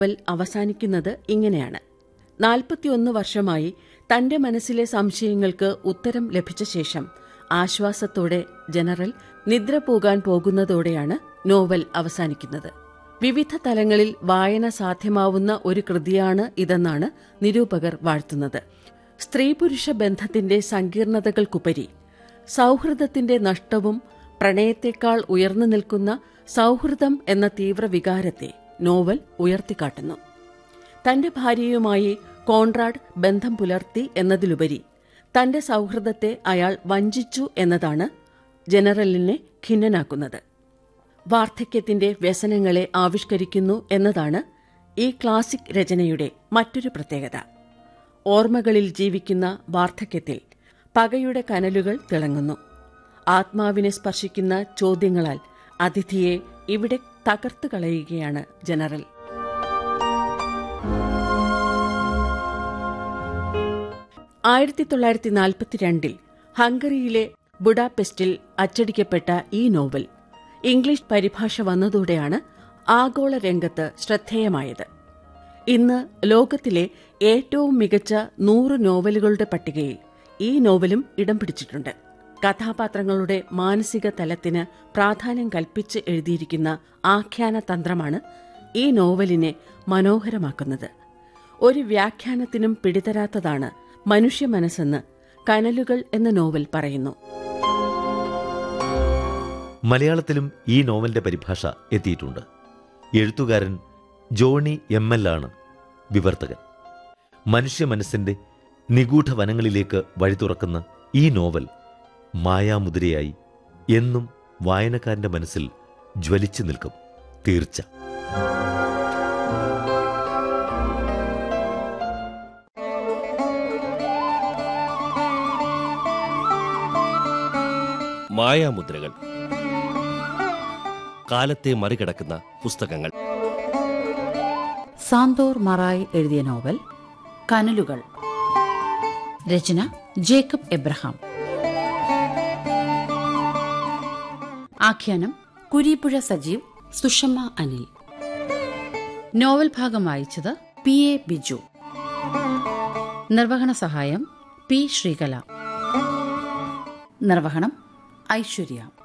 novel അവസാനിക്കുന്നത് ഇങ്ങനെയാണ് നാൽപ്പത്തിയൊന്ന് വർഷമായി തന്റെ മനസ്സിലെ സംശയങ്ങൾക്ക് ഉത്തരം ലഭിച്ച ശേഷം ആശ്വാസത്തോടെ ജനറൽ നിദ്ര പോകാൻ പോകുന്നതോടെയാണ് നോവൽ അവസാനിക്കുന്നത് വിവിധ തലങ്ങളിൽ വായന സാധ്യമാവുന്ന ഒരു കൃതിയാണ് ഇതെന്നാണ് നിരൂപകർ വാഴ്ത്തുന്നത് സ്ത്രീ പുരുഷ ബന്ധത്തിന്റെ സങ്കീർണതകൾക്കുപരി സൗഹൃദത്തിന്റെ നഷ്ടവും പ്രണയത്തെക്കാൾ ഉയർന്നു നിൽക്കുന്ന സൗഹൃദം എന്ന തീവ്ര വികാരത്തെ നോവൽ ഉയർത്തിക്കാട്ടുന്നു തന്റെ ഭാര്യയുമായി കോൺറാഡ് ബന്ധം പുലർത്തി എന്നതിലുപരി തന്റെ സൗഹൃദത്തെ അയാൾ വഞ്ചിച്ചു എന്നതാണ് ജനറലിനെ ഖിന്നനാക്കുന്നത് വാർദ്ധക്യത്തിന്റെ വ്യസനങ്ങളെ ആവിഷ്കരിക്കുന്നു എന്നതാണ് ഈ ക്ലാസിക് രചനയുടെ മറ്റൊരു പ്രത്യേകത ഓർമ്മകളിൽ ജീവിക്കുന്ന വാർദ്ധക്യത്തിൽ പകയുടെ കനലുകൾ തിളങ്ങുന്നു ആത്മാവിനെ സ്പർശിക്കുന്ന ചോദ്യങ്ങളാൽ അതിഥിയെ ഇവിടെ തകർത്തു കളയുകയാണ് ജനറൽ ആയിരത്തി തൊള്ളായിരത്തി നാൽപ്പത്തിരണ്ടിൽ ഹംഗറിയിലെ ബുഡാപെസ്റ്റിൽ അച്ചടിക്കപ്പെട്ട ഈ നോവൽ ഇംഗ്ലീഷ് പരിഭാഷ വന്നതോടെയാണ് ആഗോള രംഗത്ത് ശ്രദ്ധേയമായത് ഇന്ന് ലോകത്തിലെ ഏറ്റവും മികച്ച നൂറ് നോവലുകളുടെ പട്ടികയിൽ ഈ നോവലും ഇടം പിടിച്ചിട്ടുണ്ട് കഥാപാത്രങ്ങളുടെ മാനസിക തലത്തിന് പ്രാധാന്യം കൽപ്പിച്ച് എഴുതിയിരിക്കുന്ന ആഖ്യാന തന്ത്രമാണ് ഈ നോവലിനെ മനോഹരമാക്കുന്നത് ഒരു വ്യാഖ്യാനത്തിനും പിടിതരാത്തതാണ് മനുഷ്യ മനസ്സെന്ന് കനലുകൾ എന്ന നോവൽ പറയുന്നു മലയാളത്തിലും ഈ നോവലിന്റെ പരിഭാഷ എത്തിയിട്ടുണ്ട് എഴുത്തുകാരൻ ജോണി എം എൽ ആണ് വിവർത്തകൻ മനുഷ്യ മനസ്സിന്റെ നിഗൂഢ വനങ്ങളിലേക്ക് വഴി തുറക്കുന്ന ഈ നോവൽ മായാമുദ്രയായി എന്നും വായനക്കാരന്റെ മനസ്സിൽ ജ്വലിച്ചു നിൽക്കും തീർച്ച മായാമുദ്രകൾ കാലത്തെ മറികടക്കുന്ന പുസ്തകങ്ങൾ സാന്തോർ മറായ് എഴുതിയ നോവൽ കനലുകൾ രചന ജേക്കബ് എബ്രഹാം ആഖ്യാനം കുരീപ്പുഴ സജീവ് സുഷമ്മ അനിൽ നോവൽ ഭാഗം വായിച്ചത് പി എ ബിജു നിർവഹണ സഹായം പി ശ്രീകല നിർവഹണം ഐശ്വര്യ